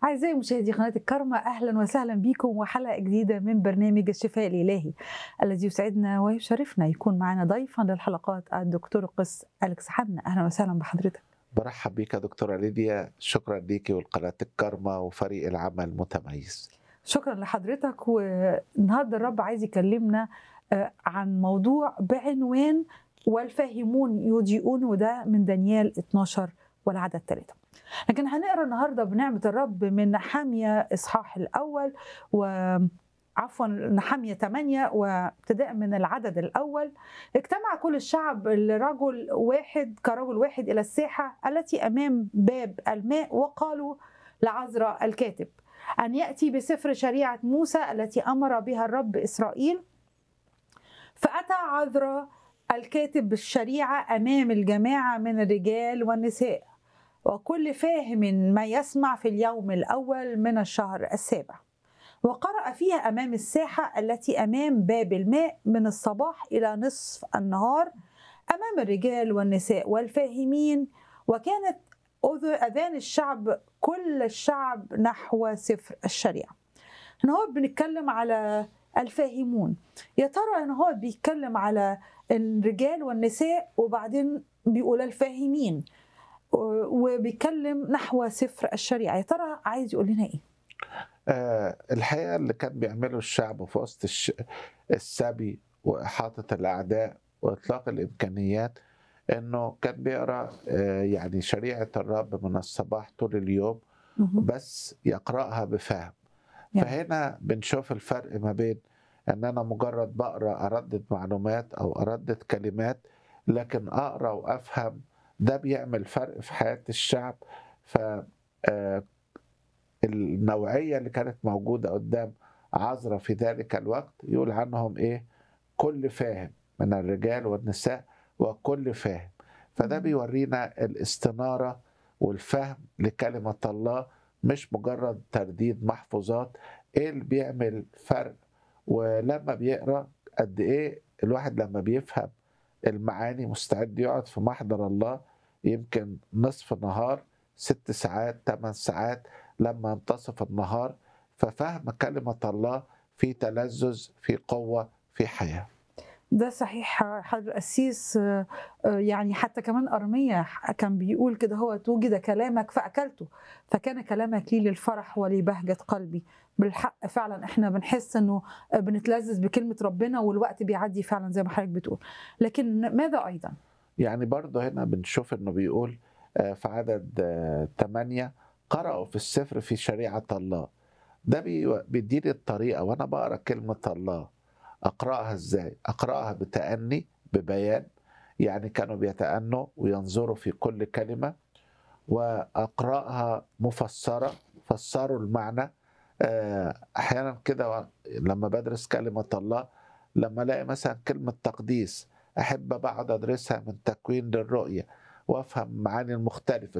أعزائي مشاهدي قناة الكرمة أهلا وسهلا بكم وحلقة جديدة من برنامج الشفاء الإلهي الذي يسعدنا ويشرفنا يكون معنا ضيفا للحلقات الدكتور قس أليكس حنا أهلا وسهلا بحضرتك برحب بيك يا دكتورة ليديا شكرا ليكي والقناة الكرمة وفريق العمل المتميز شكرا لحضرتك والنهارده الرب عايز يكلمنا عن موضوع بعنوان والفاهمون يضيئون وده من دانيال 12 والعدد 3 لكن هنقرا النهارده بنعمه الرب من نحاميه اصحاح الاول و عفوا نحامية 8 وابتداء من العدد الأول اجتمع كل الشعب لرجل واحد كرجل واحد إلى الساحة التي أمام باب الماء وقالوا لعزرا الكاتب أن يأتي بسفر شريعة موسى التي أمر بها الرب إسرائيل فأتى عذرا الكاتب بالشريعة أمام الجماعة من الرجال والنساء وكل فاهم ما يسمع في اليوم الأول من الشهر السابع وقرأ فيها أمام الساحة التي أمام باب الماء من الصباح إلى نصف النهار أمام الرجال والنساء والفاهمين وكانت أذان الشعب كل الشعب نحو سفر الشريعة هنا هو بنتكلم على الفاهمون يا ترى هنا هو بيتكلم على الرجال والنساء وبعدين بيقول الفاهمين وبيتكلم نحو سفر الشريعة يا ترى عايز يقول لنا ايه آه الحقيقة اللي كان بيعمله الشعب في وسط الش... السبي وإحاطة الأعداء وإطلاق الإمكانيات إنه كان بيقرأ آه يعني شريعة الرب من الصباح طول اليوم بس يقرأها بفهم يعني. فهنا بنشوف الفرق ما بين ان انا مجرد بقرا اردد معلومات او اردد كلمات لكن اقرا وافهم ده بيعمل فرق في حياه الشعب ف النوعيه اللي كانت موجوده قدام عذرا في ذلك الوقت يقول عنهم ايه كل فاهم من الرجال والنساء وكل فاهم فده بيورينا الاستناره والفهم لكلمه الله مش مجرد ترديد محفوظات ايه اللي بيعمل فرق ولما بيقرا قد ايه الواحد لما بيفهم المعاني مستعد يقعد في محضر الله يمكن نصف نهار ست ساعات ثمان ساعات لما ينتصف النهار ففهم كلمة الله في تلذذ في قوة في حياة ده صحيح حضر القسيس يعني حتى كمان أرمية كان بيقول كده هو توجد كلامك فأكلته فكان كلامك لي للفرح ولبهجة قلبي بالحق فعلا احنا بنحس انه بنتلذذ بكلمة ربنا والوقت بيعدي فعلا زي ما حضرتك بتقول لكن ماذا أيضا؟ يعني برضه هنا بنشوف انه بيقول في عدد 8 قرأوا في السفر في شريعة الله ده بيديني الطريقة وأنا بقرأ كلمة الله اقراها ازاي اقراها بتاني ببيان يعني كانوا بيتانوا وينظروا في كل كلمه واقراها مفسره فسروا المعنى احيانا كده لما بدرس كلمه الله لما الاقي مثلا كلمه تقديس احب بقعد ادرسها من تكوين للرؤيه وافهم معاني المختلفه